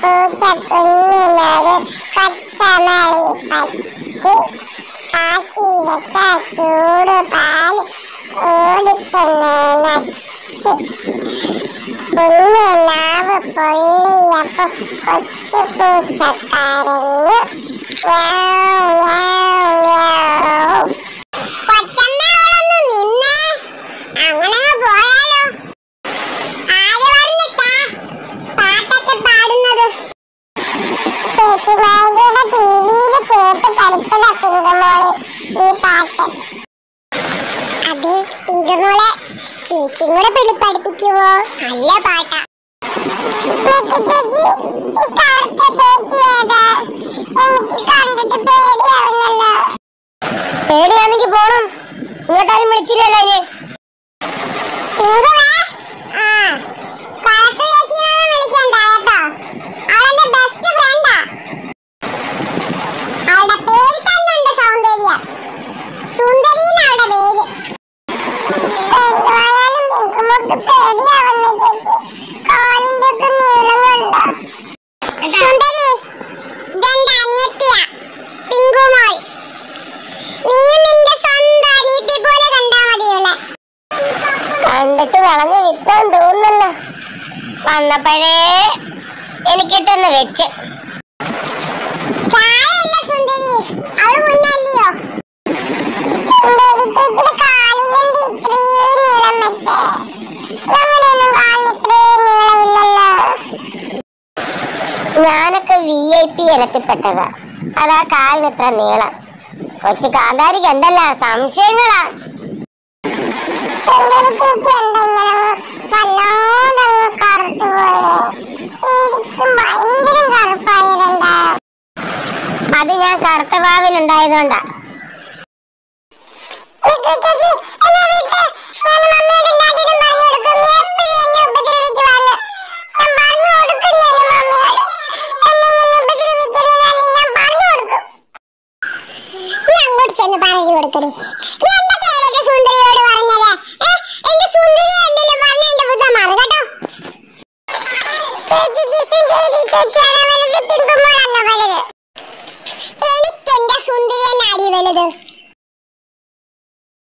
പൂച്ച കുഞ്ഞിനൊരു കൊച്ചമളി പറ്റി ആക്കി വെച്ച ചൂട് പാൽ ഓടിച്ചെന്ന് നക്കി കുഞ്ഞു നാവ് പൊള്ളിയപ്പോ കൊച്ചു പൂച്ച കരഞ്ഞു മ്യാവ് മ്യാവ് മ്യാവ്. കൊച്ചമ്മ അവളൊന്ന് നിന്നേ അങ്ങനെ അങ്ങ് പോയാലോ ആര് പറഞ്ഞിട്ടാ പാട്ടൊക്കെ പാടുന്നത് ചേച്ചിമാരുടെ ടിവിയിൽ കേട്ട് പഠിച്ചതാ പിങ്കമോള് ഈ പാട്ട് അതെ പിങ്കമോളെ ചേച്ചിയും കൂടെ പിടി പഠിപ്പിക്കുവോ നല്ല പാട്ടാ നിക്ക് ചേച്ചി ഈ കറുത്ത ചേച്ചി ഏതാ എനിക്ക് കണ്ടിട്ട് പേടിയാവുന്നല്ലോ പേടിയാണെങ്കി പോണം ഇങ്ങോട്ടാരും വിളിച്ചില്ലല്ലോ ഞാൻ പിങ്കുവേ ആ കറുത്ത ചേച്ചിന്നാണ് വിളിക്കണ്ട കേട്ടോ അവളെന്റെ ബെസ്റ്റ് ഫ്രണ്ടാ അവളുടെ പേര് തന്നെ ഉണ്ട് സൗന്ദര്യം സുന്ദരി അവളുടെ പേര് എന്തായാലും പിങ്കുമുക്ക് പേടിയാവുന്നു ചേച്ചി കാലിന്റെ ഒക്കെ നീളം കണ്ടോ സുന്ദരി ഇതെന്റെ അനിയത്തിയാ പിങ്കുമോൾ നീയും നിന്റെ സ്വന്തം അനിയത്തെ പോലെ കണ്ടാ മതിയുള്ള കണ്ടിട്ട് വളഞ്ഞ വിത്താൻ തോന്നുന്നല്ലോ വന്നപ്പോഴേ എനിക്കിട്ടൊന്ന് വെച്ച് സാരമില്ല സുന്ദരി അവള് കുഞ്ഞല്ലയോ സുന്ദരി ചേച്ചിയുടെ കാലിന് എന്ത് ഇത്രയും നീളം വെച്ചേ നമ്മുടെ ഒന്നും കാലിന് ഇത്രയും നീളമില്ലല്ലോ ഞാനൊക്കെ വി ഐ പി ഇനത്തിൽപ്പെട്ടതാ അതാ കാലിന് ഇത്ര നീളം കൊച്ചു കാന്താരിക്ക് എന്തല്ല സംശയങ്ങളാ സുന്ദരി ചേച്ചി എന്തെങ്കിലും വല്ലാതങ്ങ് കറുത്തു പോയേ ശരിക്കും ഭയങ്കര കറുപ്പായതെന്താ അത് ഞാൻ കറുത്ത ഭാവിലുണ്ടായതുകൊണ്ടാ നിക്ക് ചേച്ചി, എന്നെ വിട്ട്. ഞാൻ മമ്മിയോടും ഡാഡിയോടും പറഞ്ഞു കൊടുക്കും. നീ എപ്പഴും എന്നെ ഉപദ്രവിക്കുവാന്ന്. ഞാൻ പറഞ്ഞു കൊടുക്കുന്നില്ല മമ്മിയോട്. എന്നെ ഇങ്ങനെ ഉപദ്രവിക്കുന്നതാന്ന് ഞാൻ പറഞ്ഞു കൊടുക്കും. നീ അങ്ങോട്ട് ചെന്ന് പറഞ്ഞു കൊടുക്കടി. നീ എന്തൊക്കെയാണ് എന്റെ സുന്ദരിയോട് പറഞ്ഞത്? ഏ? എന്റെ സുന്ദരി എന്തെങ്കിലും പറഞ്ഞാ എന്റെ ബുദ്ധം മാറും കേട്ടോ. ചേച്ചിക്ക് സുന്ദരി ചേച്ചിയാണോ വലുത്? പിങ്കുമോളാണോ വലുത്? എനിക്ക് എന്റെ സുന്ദരി തന്നെ അടി വലുത്